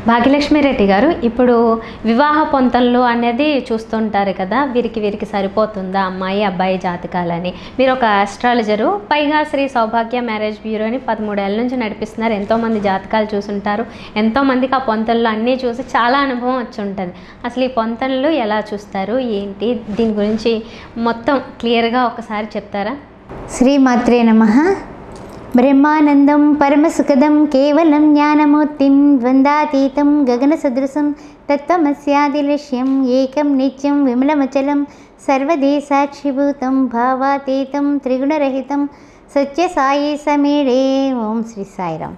భాగ్యలక్ష్మి రెడ్డి గారు ఇప్పుడు వివాహ పొంతనలు అనేది చూస్తుంటారు కదా వీరికి వీరికి సరిపోతుందా అమ్మాయి అబ్బాయి జాతకాలని మీరు ఒక ఆస్ట్రాలజరు పైగా శ్రీ సౌభాగ్య మ్యారేజ్ బ్యూరోని పదమూడేళ్ళ నుంచి నడిపిస్తున్నారు ఎంతోమంది జాతకాలు చూసుంటారు ఎంతోమందికి ఆ పొంతనలు అన్నీ చూసి చాలా అనుభవం వచ్చి ఉంటుంది అసలు ఈ పొంతనలు ఎలా చూస్తారు ఏంటి దీని గురించి మొత్తం క్లియర్గా ఒకసారి చెప్తారా శ్రీమాత్రే నమ బ్రహ్మానందం పరమసుఖదం కేవలం జ్ఞానమూర్తిం ద్వంద్వాతీతం గగనసదృశం తత్వమస్యాదిలక్ష్యం ఏకం నిత్యం విమలమచలం సర్వదేశాక్షిభూతం భావాతీతం త్రిగుణరహితం సత్యసాయి సమీడే ఓం శ్రీ సాయిరామ్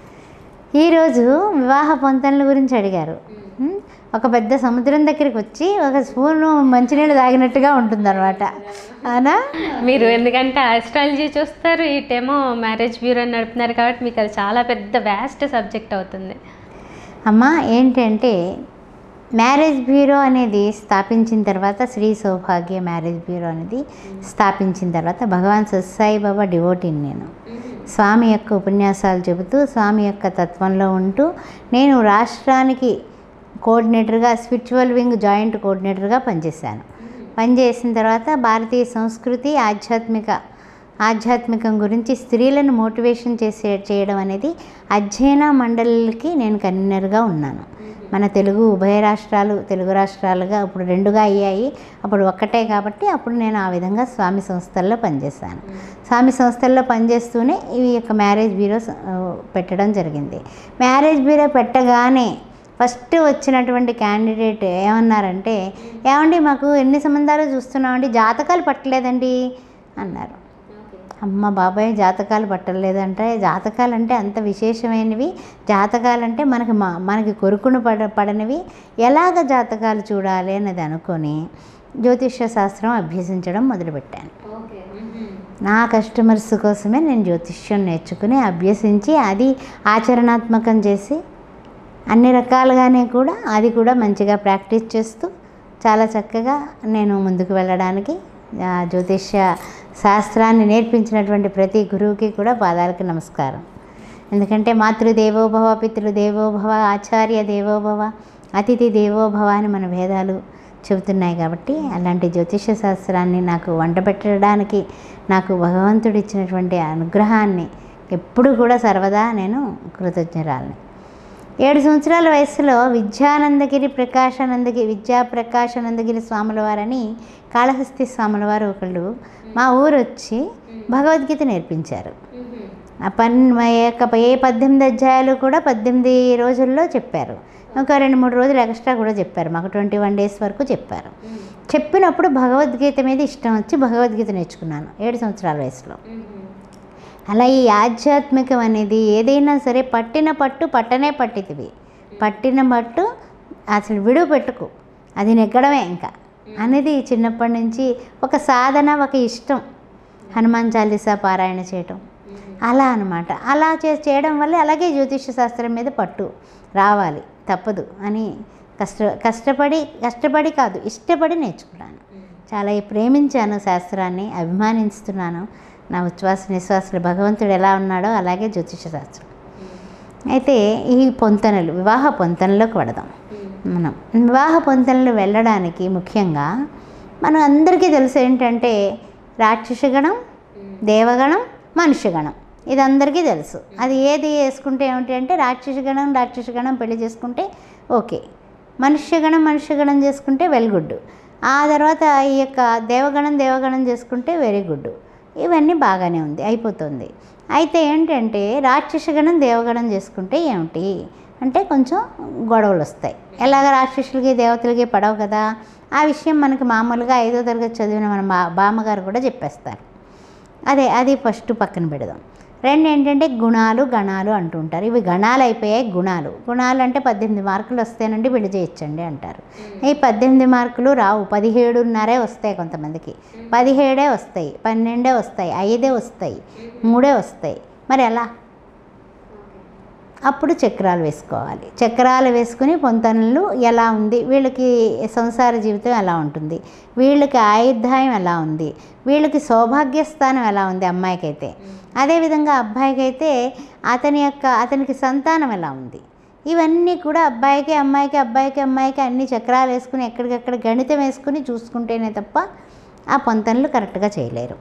ఈరోజు వివాహ పొంతనల గురించి అడిగారు ఉం? ఒక పెద్ద సముద్రం దగ్గరికి వచ్చి ఒక స్పూను మంచినీళ్ళు తాగినట్టుగా ఉంటుందన్నమాట అవునా మీరు ఎందుకంటే ఆస్ట్రాలజీ చూస్తారు ఇటేమో మ్యారేజ్ బ్యూరో నడుపుతున్నారు కాబట్టి మీకు అది చాలా పెద్ద వ్యాస్ట్ సబ్జెక్ట్ అవుతుంది అమ్మ ఏంటంటే మ్యారేజ్ బ్యూరో అనేది స్థాపించిన తర్వాత శ్రీ సౌభాగ్య మ్యారేజ్ బ్యూరో అనేది స్థాపించిన తర్వాత భగవాన్ సత్సాయి బాబా డివోటీని నేను స్వామి యొక్క ఉపన్యాసాలు చెబుతూ స్వామి యొక్క తత్వంలో ఉంటూ నేను రాష్ట్రానికి కోఆర్డినేటర్గా స్పిరిచువల్ వింగ్ జాయింట్ కోఆర్డినేటర్గా పనిచేశాను పనిచేసిన తర్వాత భారతీయ సంస్కృతి ఆధ్యాత్మిక ఆధ్యాత్మికం గురించి స్త్రీలను మోటివేషన్ చేసే చేయడం అనేది అధ్యయన మండలికి నేను కన్వీనర్గా ఉన్నాను మన తెలుగు ఉభయ రాష్ట్రాలు తెలుగు రాష్ట్రాలుగా ఇప్పుడు రెండుగా అయ్యాయి అప్పుడు ఒక్కటే కాబట్టి అప్పుడు నేను ఆ విధంగా స్వామి సంస్థల్లో పనిచేశాను స్వామి సంస్థల్లో పనిచేస్తూనే ఈ యొక్క మ్యారేజ్ బ్యూరో ఆ, పెట్టడం జరిగింది మ్యారేజ్ బ్యూరో పెట్టగానే ఫస్ట్ వచ్చినటువంటి క్యాండిడేట్ ఏమన్నారంటే ఏమండి మాకు ఎన్ని సంబంధాలు చూస్తున్నామండి జాతకాలు పట్టలేదండి అన్నారు అమ్మ బాబాయ్ జాతకాలు పట్టలేదంటే జాతకాలు అంటే అంత విశేషమైనవి జాతకాలు అంటే మనకి మా మనకి కొరుకును పడ పడనివి ఎలాగ జాతకాలు చూడాలి అన్నది అనుకొని జ్యోతిష్య శాస్త్రం అభ్యసించడం మొదలుపెట్టాను నా కస్టమర్స్ కోసమే నేను జ్యోతిష్యం నేర్చుకుని అభ్యసించి అది ఆచరణాత్మకం చేసి అన్ని రకాలుగానే కూడా అది కూడా మంచిగా ప్రాక్టీస్ చేస్తూ చాలా చక్కగా నేను ముందుకు వెళ్ళడానికి ఆ జ్యోతిష్య శాస్త్రాన్ని నేర్పించినటువంటి ప్రతి గురువుకి కూడా పాదాలకు నమస్కారం ఎందుకంటే మాతృదేవోభవ పితృదేవోభవ ఆచార్య దేవోభవ అతిథి దేవోభవ అని మన భేదాలు చెబుతున్నాయి కాబట్టి అలాంటి జ్యోతిష శాస్త్రాన్ని నాకు వంట పెట్టడానికి నాకు భగవంతుడు ఇచ్చినటువంటి అనుగ్రహాన్ని ఎప్పుడు కూడా సర్వదా నేను కృతజ్ఞరాలని ఏడు సంవత్సరాల వయసులో విద్యానందగిరి ప్రకాశానందగిరి విద్యా ప్రకాశానందగిరి స్వాముల వారని కాళహస్తి స్వాముల వారు ఒకళ్ళు మా ఊరు వచ్చి భగవద్గీత నేర్పించారు ఆ పన్ మా యొక్క ఏ పద్దెనిమిది అధ్యాయాలు కూడా పద్దెనిమిది రోజుల్లో చెప్పారు ఒక రెండు మూడు రోజులు ఎక్స్ట్రా కూడా చెప్పారు మాకు ట్వంటీ వన్ డేస్ వరకు చెప్పారు చెప్పినప్పుడు భగవద్గీత మీద ఇష్టం వచ్చి భగవద్గీత నేర్చుకున్నాను ఏడు సంవత్సరాల వయసులో అలా ఈ ఆధ్యాత్మికం అనేది ఏదైనా సరే పట్టిన పట్టు పట్టనే పట్టితివి పట్టిన పట్టు అసలు విడువ పెట్టుకు అది నెగ్గడమే ఇంకా అనేది చిన్నప్పటి నుంచి ఒక సాధన ఒక ఇష్టం హనుమాన్ చాలీసా పారాయణ చేయటం అలా అనమాట అలా చే చేయడం వల్ల అలాగే జ్యోతిష శాస్త్రం మీద పట్టు రావాలి తప్పదు అని కష్ట కష్టపడి కష్టపడి కాదు ఇష్టపడి నేర్చుకున్నాను చాలా ప్రేమించాను శాస్త్రాన్ని అభిమానిస్తున్నాను నా ఉచ్ఛ్వాస నిశ్వాసాలు భగవంతుడు ఎలా ఉన్నాడో అలాగే జ్యోతిష శాస్త్రం అయితే ఈ పొంతనలు వివాహ పొంతనలోకి వెడదాం మనం వివాహ పొంతనలు వెళ్ళడానికి ముఖ్యంగా మనం అందరికీ తెలుసు ఏంటంటే రాక్షసగణం దేవగణం మనుష్యగణం ఇది అందరికీ తెలుసు అది ఏది వేసుకుంటే ఏమిటి అంటే రాక్షసగణం రాక్షసగణం పెళ్లి చేసుకుంటే ఓకే మనుష్యగణం మనుష్యగణం చేసుకుంటే వెల్ గుడ్ ఆ తర్వాత ఈ యొక్క దేవగణం దేవగణం చేసుకుంటే వెరీ గుడ్ ఇవన్నీ బాగానే ఉంది అయిపోతుంది అయితే ఏంటంటే రాక్షసగణం దేవగణం చేసుకుంటే ఏమిటి అంటే కొంచెం గొడవలు వస్తాయి ఎలాగ రాక్షసులకి దేవతలకి పడవు కదా ఆ విషయం మనకి మామూలుగా ఐదో తరగతి చదివిన మన బా బామ్మగారు కూడా చెప్పేస్తారు అదే అది ఫస్ట్ పక్కన పెడదాం రెండు ఏంటంటే గుణాలు గణాలు అంటుంటారు ఇవి గణాలు అయిపోయాయి గుణాలు గుణాలు అంటే పద్దెనిమిది మార్కులు వస్తేనండి పెళ్లి చేయొచ్చండి అంటారు ఈ పద్దెనిమిది మార్కులు రావు పదిహేడున్నరే వస్తాయి కొంతమందికి పదిహేడే వస్తాయి పన్నెండే వస్తాయి ఐదే వస్తాయి మూడే వస్తాయి మరి ఎలా అప్పుడు చక్రాలు వేసుకోవాలి చక్రాలు వేసుకుని పొంతనలు ఎలా ఉంది వీళ్ళకి సంసార జీవితం ఎలా ఉంటుంది వీళ్ళకి ఆయుర్దాయం ఎలా ఉంది వీళ్ళకి సౌభాగ్య స్థానం ఎలా ఉంది అమ్మాయికైతే అదేవిధంగా అబ్బాయికైతే అతని యొక్క అతనికి సంతానం ఎలా ఉంది ఇవన్నీ కూడా అబ్బాయికి అమ్మాయికి అబ్బాయికి అమ్మాయికి అన్ని చక్రాలు వేసుకుని ఎక్కడికక్కడ గణితం వేసుకుని చూసుకుంటేనే తప్ప ఆ పొంతనలు కరెక్ట్గా చేయలేరు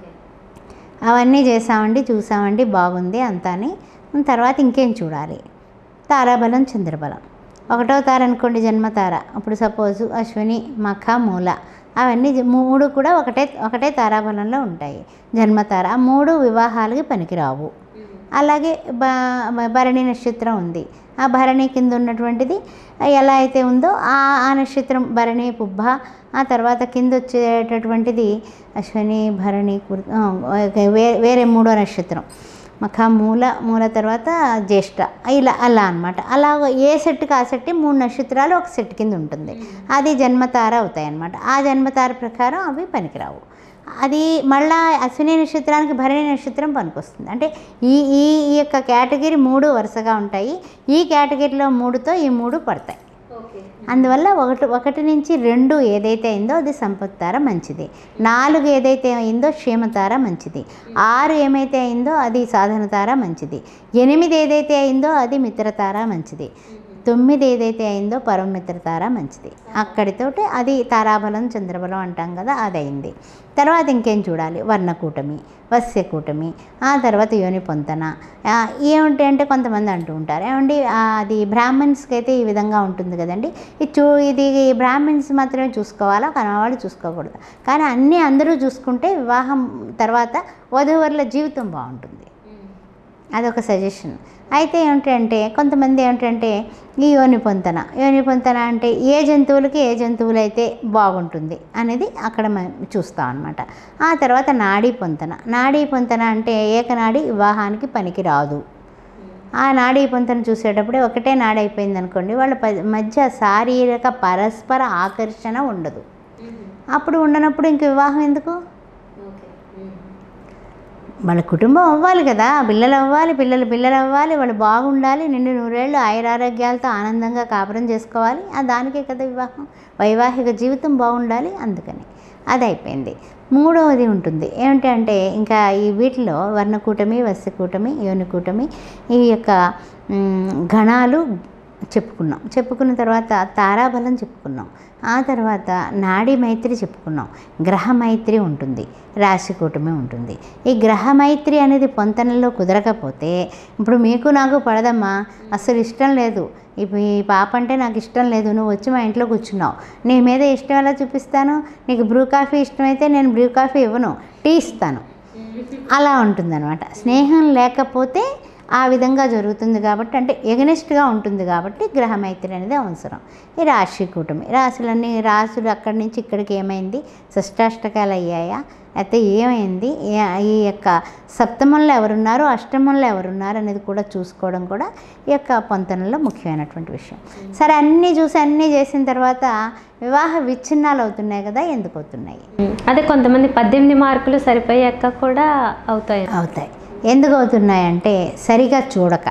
అవన్నీ చేసామండి చూసామండి బాగుంది అంతా అని తర్వాత ఇంకేం చూడాలి తారాబలం చంద్రబలం ఒకటో తార అనుకోండి జన్మతార అప్పుడు సపోజు అశ్విని మఖ మూల అవన్నీ జ- మూడు కూడా ఒకటే ఒకటే తారాబలంలో ఉంటాయి జన్మతార ఆ మూడు వివాహాలకి పనికిరావు అలాగే బ బ- భరణి నక్షత్రం ఉంది ఆ భరణి కింద ఉన్నటువంటిది ఎలా అయితే ఉందో ఆ ఆ నక్షత్రం భరణి పుబ్బ ఆ తర్వాత కింద వచ్చేటటువంటిది అశ్విని భరణి కృ- ఆ, వే- వేరే మూడో నక్షత్రం మఖ మూల మూల తర్వాత జ్యేష్ఠ ఇలా అలా అనమాట అలా ఏ సెట్కి ఆ సెట్ మూడు నక్షత్రాలు ఒక సెట్ కింద ఉంటుంది అది జన్మతార అవుతాయి అన్నమాట ఆ జన్మతార ప్రకారం అవి పనికిరావు అది మళ్ళా అశ్విని నక్షత్రానికి భరణి నక్షత్రం పనికొస్తుంది అంటే ఈ ఈ ఈ యొక్క కేటగిరీ మూడు వరుసగా ఉంటాయి ఈ కేటగిరీలో మూడుతో ఈ మూడు పడతాయి అందువల్ల ఒకటి ఒకటి నుంచి రెండు ఏదైతే అయిందో అది సంపత్తార మంచిది నాలుగు ఏదైతే అయిందో క్షేమతార మంచిది ఆరు ఏమైతే అయిందో అది సాధనతార మంచిది ఎనిమిది ఏదైతే అయిందో అది మిత్రతార మంచిది తొమ్మిది ఏదైతే అయిందో పరమమిత్రతార మంచిది అక్కడితోటి అది తారాబలం చంద్రబలం అంటాం కదా అది అయింది తర్వాత ఇంకేం చూడాలి వర్ణకూటమి వస్యకూటమి ఆ తర్వాత యోని పొంతన ఆ, ఏమిటి అంటే కొంతమంది అంటూ ఉంటారు ఏమండి ఆ, అది బ్రాహ్మణ్స్కి అయితే ఈ విధంగా ఉంటుంది కదండి ఇది చూ ఇది బ్రాహ్మణ్స్ మాత్రమే చూసుకోవాలా కనవాళ్ళు చూసుకోకూడదు కానీ అన్నీ అందరూ చూసుకుంటే వివాహం తర్వాత వధూవరుల జీవితం బాగుంటుంది అదొక సజెషన్ అయితే ఏమిటంటే కొంతమంది ఏమిటంటే ఈ యోని పొంతన యోని పొంతన అంటే ఏ జంతువులకి ఏ జంతువులు అయితే బాగుంటుంది అనేది అక్కడ మనం చూస్తాం అనమాట ఆ తర్వాత నాడీ పొంతన నాడీ పొంతన అంటే ఏకనాడి వివాహానికి పనికి రాదు ఆ నాడీ పొంతన చూసేటప్పుడే ఒకటే నాడి అయిపోయింది అనుకోండి వాళ్ళ ప- మధ్య శారీరక పరస్పర ఆకర్షణ ఉండదు అప్పుడు ఉండనప్పుడు ఇంక వివాహం ఎందుకు వాళ్ళ కుటుంబం అవ్వాలి కదా పిల్లలు అవ్వాలి పిల్లలు పిల్లలు అవ్వాలి వాళ్ళు బాగుండాలి నిండు నూరేళ్ళు ఆయురారోగ్యాలతో ఆనందంగా కాపురం చేసుకోవాలి ఆ దానికే కదా వివాహం వైవాహిక జీవితం బాగుండాలి అందుకని అది అయిపోయింది మూడవది ఉంటుంది ఏమిటంటే ఇంకా ఈ వీటిలో వర్ణకూటమి వస్యకూటమి యోనికూటమి ఈ యొక్క మ్, గణాలు చెప్పుకున్నాం చెప్పుకున్న తర్వాత తారాబలం చెప్పుకున్నాం ఆ తర్వాత నాడీ మైత్రి చెప్పుకున్నాం గ్రహ మైత్రి ఉంటుంది రాశి కూటమి ఉంటుంది ఈ గ్రహ మైత్రి అనేది పొంతనలో కుదరకపోతే ఇప్పుడు మీకు నాకు పడదమ్మా అసలు ఇష్టం లేదు ఇప్పుడు ఈ పాప అంటే నాకు ఇష్టం లేదు నువ్వు వచ్చి మా ఇంట్లో కూర్చున్నావు నీ మీద ఇష్టం ఎలా చూపిస్తాను నీకు బ్రూ కాఫీ ఇష్టమైతే నేను బ్రూ కాఫీ ఇవ్వను టీ ఇస్తాను అలా ఉంటుందన్నమాట స్నేహం లేకపోతే ఆ విధంగా జరుగుతుంది కాబట్టి అంటే ఎగనెస్ట్గా ఉంటుంది కాబట్టి గ్రహమైత్రి అనేది అవసరం ఈ రాశి కూటమి రాశులన్నీ రాశులు అక్కడి నుంచి ఇక్కడికి ఏమైంది షష్టాష్టకాలు అయ్యాయా అయితే ఏమైంది ఏ- ఈ యొక్క సప్తమంలో ఎవరున్నారు అష్టమంలో ఎవరున్నారు అనేది కూడా చూసుకోవడం కూడా ఈ యొక్క పొంతనలో ముఖ్యమైనటువంటి విషయం సరే అన్నీ చూసి అన్నీ చేసిన తర్వాత వివాహ విచ్ఛిన్నాలు అవుతున్నాయి కదా ఎందుకు అవుతున్నాయి అదే కొంతమంది పద్దెనిమిది మార్కులు సరిపోయాక కూడా అవుతాయి అవుతాయి ఎందుకు అవుతున్నాయంటే సరిగా చూడక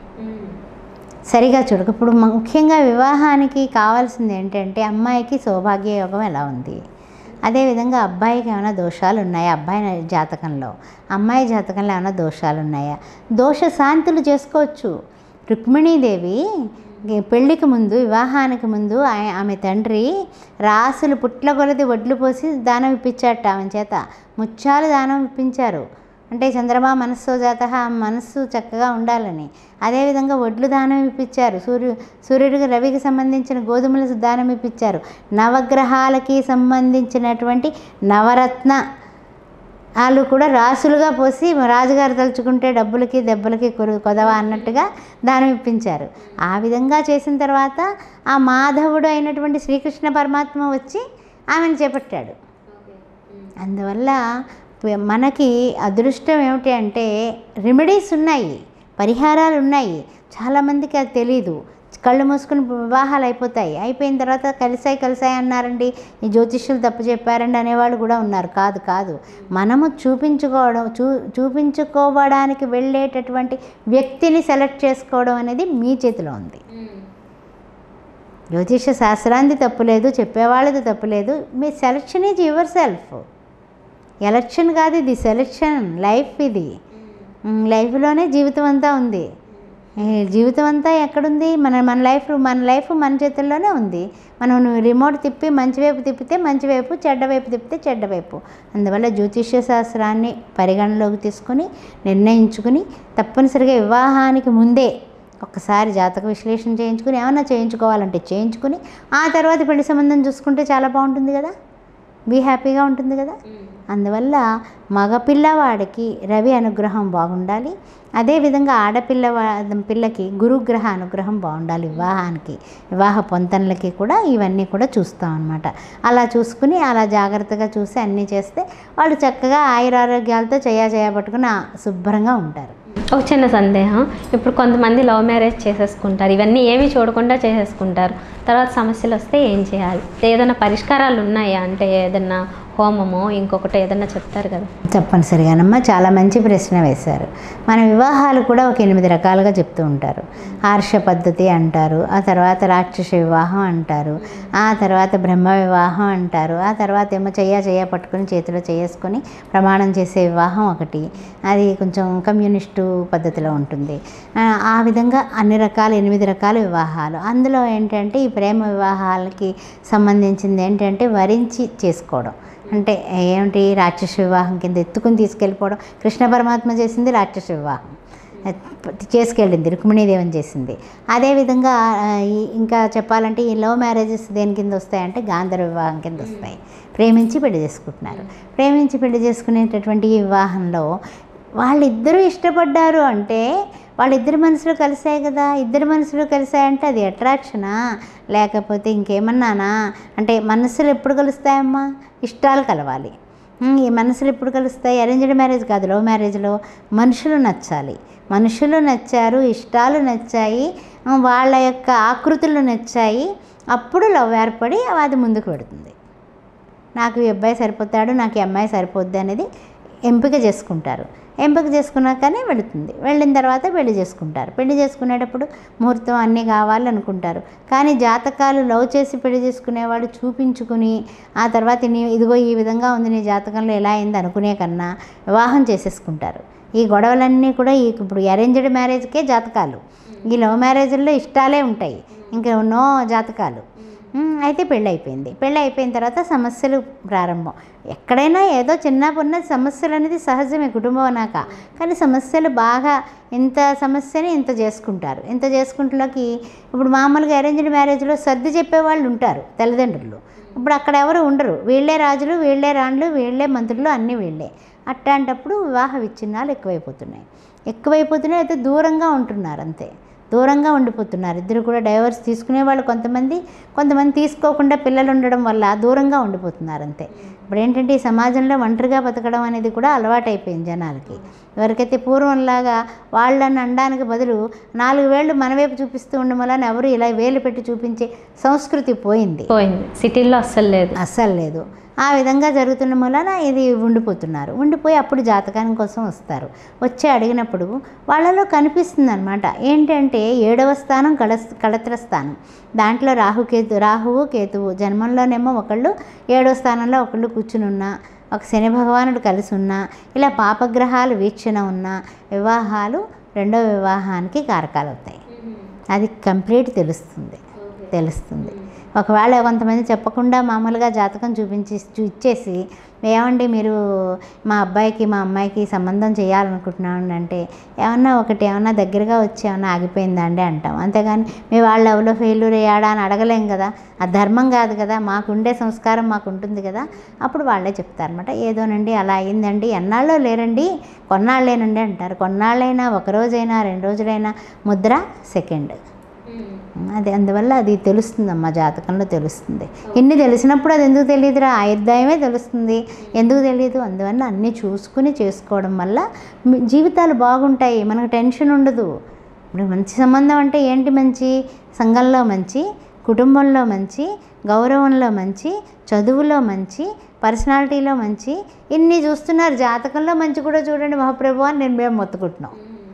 సరిగా చూడక ఇప్పుడు ముఖ్యంగా వివాహానికి కావాల్సింది ఏంటంటే అమ్మాయికి సౌభాగ్య యోగం ఎలా ఉంది అదేవిధంగా అబ్బాయికి ఏమైనా దోషాలు ఉన్నాయా అబ్బాయి జాతకంలో అమ్మాయి జాతకంలో ఏమైనా దోషాలు ఉన్నాయా దోష శాంతులు చేసుకోవచ్చు రుక్మిణీదేవి ఈ పెళ్ళికి ముందు వివాహానికి ముందు ఆయ- ఆమె తండ్రి రాసులు పుట్ల కొలది వడ్లు పోసి దానం ఇప్పించాట ఆమె చేత ముత్యాలు దానం ఇప్పించారు అంటే చంద్రమా మనస్సు జాత మనస్సు చక్కగా ఉండాలని అదేవిధంగా వడ్లు దానం ఇప్పించారు సూర్యు సూర్యుడికి రవికి సంబంధించిన గోధుమల దానం ఇప్పించారు నవగ్రహాలకి సంబంధించినటువంటి నవరత్న వాళ్ళు కూడా రాసులుగా పోసి రాజుగారు తలుచుకుంటే డబ్బులకి దెబ్బలకి కొరు- కొదవ అన్నట్టుగా దానం ఇప్పించారు ఆ విధంగా చేసిన తర్వాత ఆ మాధవుడు అయినటువంటి శ్రీకృష్ణ పరమాత్మ వచ్చి ఆమెను చేపట్టాడు అందువల్ల ప- మనకి అదృష్టం ఏమిటి అంటే రెమెడీస్ ఉన్నాయి పరిహారాలు ఉన్నాయి చాలామందికి అది తెలీదు కళ్ళు మూసుకుని వివాహాలు అయిపోతాయి అయిపోయిన తర్వాత కలిసాయి కలిసాయి అన్నారండి ఈ జ్యోతిష్యులు తప్పు చెప్పారండి అనేవాళ్ళు కూడా ఉన్నారు కాదు కాదు మనము చూపించుకోవడం చూ చూపించుకోవడానికి వెళ్ళేటటువంటి వ్యక్తిని సెలెక్ట్ చేసుకోవడం అనేది మీ చేతిలో ఉంది జ్యోతిష శాస్త్రాంది తప్పులేదు చెప్పేవాళ్ళది తప్పులేదు మీ selection is your self election కాదు ఇది సెలక్షన్ లైఫ్ ఇది మ్, లైఫ్లోనే జీవితం అంతా ఉంది ఈ జీవితం అంతా ఎక్కడుంది మన మన లైఫ్ మన లైఫ్ మన చేతుల్లోనే ఉంది మనం రిమోట్ తిప్పి మంచి వైపు తిప్పితే మంచి వైపు చెడ్డ వైపు తిప్పితే చెడ్డ వైపు అందువల్ల జ్యోతిష్య శాస్త్రాన్ని పరిగణలోకి తీసుకొని నిర్ణయించుకుని తప్పనిసరిగా వివాహానికి ముందే ఒక్కసారి జాతక విశ్లేషణ చేయించుకుని ఏమన్నా చేయించుకోవాలంటే చేయించుకుని ఆ తర్వాత పెళ్లి సంబంధం చూసుకుంటే చాలా బాగుంటుంది కదా బీ హ్యాపీగా ఉంటుంది కదా అందువల్ల మగపిల్లవాడికి రవి అనుగ్రహం బాగుండాలి అదేవిధంగా ఆడపిల్ల పిల్లకి గురుగ్రహ అనుగ్రహం బాగుండాలి వివాహానికి వివాహ పొంతనలకి కూడా ఇవన్నీ కూడా చూస్తాం అనమాట అలా చూసుకుని అలా జాగ్రత్తగా చూసి అన్నీ చేస్తే వాళ్ళు చక్కగా ఆయురారోగ్యాలతో చేయ చేయబట్టుకుని శుభ్రంగా ఉంటారు ఒక చిన్న సందేహం ఇప్పుడు కొంతమంది లవ్ మ్యారేజ్ చేసేసుకుంటారు ఇవన్నీ ఏమీ చూడకుండా చేసేసుకుంటారు తర్వాత సమస్యలు వస్తే ఏం చేయాలి ఏదైనా పరిష్కారాలు ఉన్నాయా అంటే ఏదైనా హోమమో ఇంకొకటి ఏదైనా చెప్తారు కదా తప్పనిసరిగానమ్మా చాలా మంచి ప్రశ్న వేశారు మన వివాహాలు కూడా ఒక ఎనిమిది రకాలుగా చెప్తూ ఉంటారు ఆర్ష పద్ధతి అంటారు ఆ తర్వాత రాక్షస వివాహం అంటారు ఆ తర్వాత బ్రహ్మ వివాహం అంటారు ఆ తర్వాత ఏమో చెయ్య చెయ్య పట్టుకొని చేతిలో చేసుకొని ప్రమాణం చేసే వివాహం ఒకటి అది కొంచెం కమ్యూనిస్టు పద్ధతిలో ఉంటుంది ఆ, ఆ విధంగా అన్ని రకాల ఎనిమిది రకాల వివాహాలు అందులో ఏంటంటే ఈ ప్రేమ వివాహాలకి సంబంధించింది ఏంటంటే వరించి చేసుకోవడం అంటే ఏమిటి రాక్షస వివాహం కింద ఎత్తుకుని తీసుకెళ్ళిపోవడం కృష్ణ పరమాత్మ చేసింది రాక్షస వివాహం చేసుకెళ్ళింది రుక్మిణీదేవన్ చేసింది అదేవిధంగా ఆ, ఈ- ఇంకా చెప్పాలంటే ఈ లవ్ మ్యారేజెస్ దేని కింద వస్తాయంటే గాంధర్వ వివాహం కింద వస్తాయి ప్రేమించి పెళ్లి చేసుకుంటున్నారు ప్రేమించి పెళ్లి చేసుకునేటటువంటి ఈ వివాహంలో వాళ్ళిద్దరూ ఇష్టపడ్డారు అంటే వాళ్ళిద్దరి మనసులు కలిసాయి కదా ఇద్దరు మనసులు కలిసాయంటే అది అట్రాక్షనా లేకపోతే ఇంకేమన్నానా అంటే మనసులు ఎప్పుడు కలుస్తాయమ్మా ఇష్టాలు కలవాలి ఉమ్, ఈ మనసులు ఎప్పుడు కలుస్తాయి అరేంజ్డ్ మ్యారేజ్ కాదు లవ్ మ్యారేజ్లో మనుషులు నచ్చాలి మనుషులు నచ్చారు ఇష్టాలు నచ్చాయి ఆ, వాళ్ళ యొక్క ఆకృతులు నచ్చాయి అప్పుడు లవ్ ఏర్పడి అది ముందుకు పెడుతుంది నాకు ఈ అబ్బాయి సరిపోతాడు నాకు ఈ అమ్మాయి సరిపోద్ది అనేది ఎంపిక చేసుకుంటారు ఎంపిక చేసుకున్నాకనే వెళుతుంది వెళ్ళిన తర్వాత పెళ్లి చేసుకుంటారు పెళ్లి చేసుకునేటప్పుడు ముహూర్తం అన్నీ కావాలి అనుకుంటారు కానీ జాతకాలు లవ్ చేసి పెళ్లి చేసుకునేవాడు చూపించుకుని ఆ తర్వాత నీ ఇదిగో ఈ విధంగా ఉంది నీ జాతకంలో ఎలా అయింది అనుకునే కన్నా వివాహం చేసేసుకుంటారు ఈ గొడవలన్నీ కూడా ఈ ఇప్పుడు అరేంజ్డ్ మ్యారేజ్కే జాతకాలు ఈ లవ్ మ్యారేజ్ల్లో ఇష్టాలే ఉంటాయి ఇంకా నో జాతకాలు ఉమ్, అయితే పెళ్ళి అయిపోయింది పెళ్ళి అయిపోయిన తర్వాత సమస్యలు ప్రారంభం ఎక్కడైనా ఏదో చిన్న పున్న సమస్యలు అనేది సహజమే కుటుంబం అన్నాక కానీ సమస్యలు బాగా ఇంత సమస్యని ఇంత చేసుకుంటారు ఇంత చేసుకుంటులోకి ఇప్పుడు మామూలుగా అరేంజ్డ్ మ్యారేజ్లో సర్ది చెప్పేవాళ్ళు ఉంటారు తల్లిదండ్రులు ఇప్పుడు అక్కడ ఎవరు ఉండరు వీళ్ళే రాజులు వీళ్ళే రాణులు వీళ్ళే మంత్రులు అన్నీ వీళ్ళే అట్లాంటప్పుడు వివాహ విచ్ఛిన్నాలు ఎక్కువైపోతున్నాయి ఎక్కువైపోతున్నాయి అయితే దూరంగా ఉంటున్నారు అంతే దూరంగా ఉండిపోతున్నారు ఇద్దరు కూడా డైవర్స్ తీసుకునే వాళ్ళు కొంతమంది కొంతమంది తీసుకోకుండా పిల్లలు ఉండడం వల్ల దూరంగా ఉండిపోతున్నారు అంతే ఇప్పుడు ఏంటంటే ఈ సమాజంలో ఒంటరిగా బతకడం అనేది కూడా అలవాటైపోయింది జనాలకి ఎవరికైతే పూర్వంలాగా వాళ్ళని అనడానికి బదులు నాలుగు వేళ్ళు మన వైపు చూపిస్తూ ఉండడం వలన ఎవరు ఇలా వేలు పెట్టి చూపించే సంస్కృతి పోయింది పోయింది సిటీల్లో అస్సలు లేదు అస్సలు లేదు ఆ విధంగా జరుగుతున్న మూలన ఇది ఉండిపోతున్నారు ఉండిపోయి అప్పుడు జాతకాని కోసం వస్తారు వచ్చి అడిగినప్పుడు వాళ్ళలో కనిపిస్తుంది అనమాట ఏంటంటే ఏడవ స్థానం కళ కళత్ర స్థానం దాంట్లో రాహుకేతు రాహువు కేతువు జన్మంలోనేమో ఒకళ్ళు ఏడవ స్థానంలో ఒకళ్ళు కూర్చుని ఉన్నా ఒక శని భగవానుడు కలిసి ఉన్నా ఇలా పాపగ్రహాలు వీక్షణ ఉన్న వివాహాలు రెండో వివాహానికి కారకాలు అవుతాయి అది కంప్లీట్ తెలుస్తుంది తెలుస్తుంది ఒకవేళ కొంతమంది చెప్పకుండా మామూలుగా జాతకం చూపించి చూ- ఇచ్చేసి ఏమండి మీరు మా అబ్బాయికి మా అమ్మాయికి సంబంధం చేయాలనుకుంటున్నాను అంటే ఏమన్నా ఒకటి ఏమన్నా దగ్గరగా వచ్చి ఏమన్నా ఆగిపోయిందా అండి అంటాం అంతేగాని మీ వాళ్ళు ఎవరో ఫెయిల్యూర్ అయ్యాడా అని అడగలేం కదా ఆ ధర్మం కాదు కదా మాకుండే సంస్కారం మాకు ఉంటుంది కదా అప్పుడు వాళ్ళే చెప్తారనమాట ఏదోనండి అలా అయిందండి ఎన్నాళ్ళో లేరండి కొన్నాళ్ళేనండి అంటారు కొన్నాళ్ళైనా ఒక రోజైనా రెండు రోజులైనా ముద్ర సెకండ్ అది అందువల్ల అది తెలుస్తుందమ్మా జాతకంలో తెలుస్తుంది ఇన్ని తెలిసినప్పుడు అది ఎందుకు తెలియదురా ఆయుర్దాయమే తెలుస్తుంది ఎందుకు తెలియదు అందువల్ల అన్నీ చూసుకుని చేసుకోవడం వల్ల మీ జీవితాలు బాగుంటాయి మనకు టెన్షన్ ఉండదు ఇప్పుడు మంచి సంబంధం అంటే ఏంటి మంచి సంఘంలో మంచి కుటుంబంలో మంచి గౌరవంలో మంచి చదువులో మంచి పర్సనాలిటీలో మంచి ఇన్ని చూస్తున్నారు జాతకంలో మంచి కూడా చూడండి మహాప్రభు అని నేను మేము మొత్తుకుంటున్నాం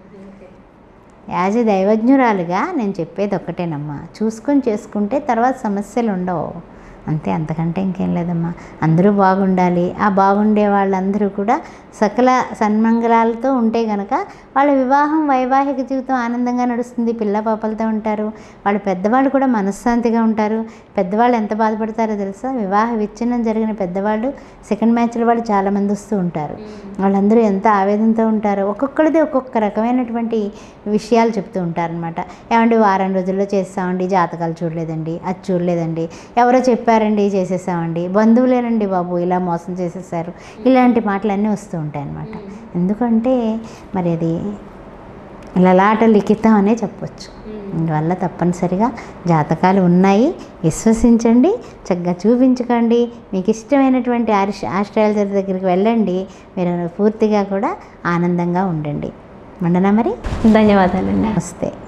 యాజ్ ఏ దైవజ్ఞురాలుగా నేను చెప్పేది ఒక్కటేనమ్మా చూసుకొని చేసుకుంటే తర్వాత సమస్యలు ఉండవు అంతే అంతకంటే ఇంకేం లేదమ్మా అందరూ బాగుండాలి ఆ బాగుండే వాళ్ళందరూ కూడా సకల సన్మంగళాలతో ఉంటే గనక వాళ్ళ వివాహం వైవాహిక జీవితం ఆనందంగా నడుస్తుంది పిల్ల పాపలతో ఉంటారు వాళ్ళ పెద్దవాళ్ళు కూడా మనశ్శాంతిగా ఉంటారు పెద్దవాళ్ళు ఎంత బాధపడతారో తెలుసా వివాహ విచ్ఛిన్నం జరిగిన పెద్దవాళ్ళు సెకండ్ మ్యాచ్ల వాళ్ళు చాలామంది వస్తూ ఉంటారు వాళ్ళందరూ ఎంత ఆవేదనతో ఉంటారో ఒక్కొక్కరిది ఒక్కొక్క రకమైనటువంటి విషయాలు చెప్తూ ఉంటారనమాట ఏమండి వారం రోజుల్లో చేస్తామండి జాతకాలు చూడలేదండి అది చూడలేదండి ఎవరో చెప్పారండి చేసేసామండి బంధువులేనండి బాబు ఇలా మోసం చేసేసారు ఇలాంటి మాటలన్నీ వస్తూ ఉంటాయి అన్నమాట ఎందుకంటే మరి అది లలాట లిఖితం అనే చెప్పొచ్చు అందువల్ల తప్పనిసరిగా జాతకాలు ఉన్నాయి విశ్వసించండి చక్కగా చూపించుకోండి మీకు ఇష్టమైనటువంటి ఆరిష్ ఆస్ట్రాలజర్ దగ్గరికి వెళ్ళండి మీరు పూర్తిగా కూడా ఆనందంగా ఉండండి మండనా మరి ధన్యవాదాలండి నమస్తే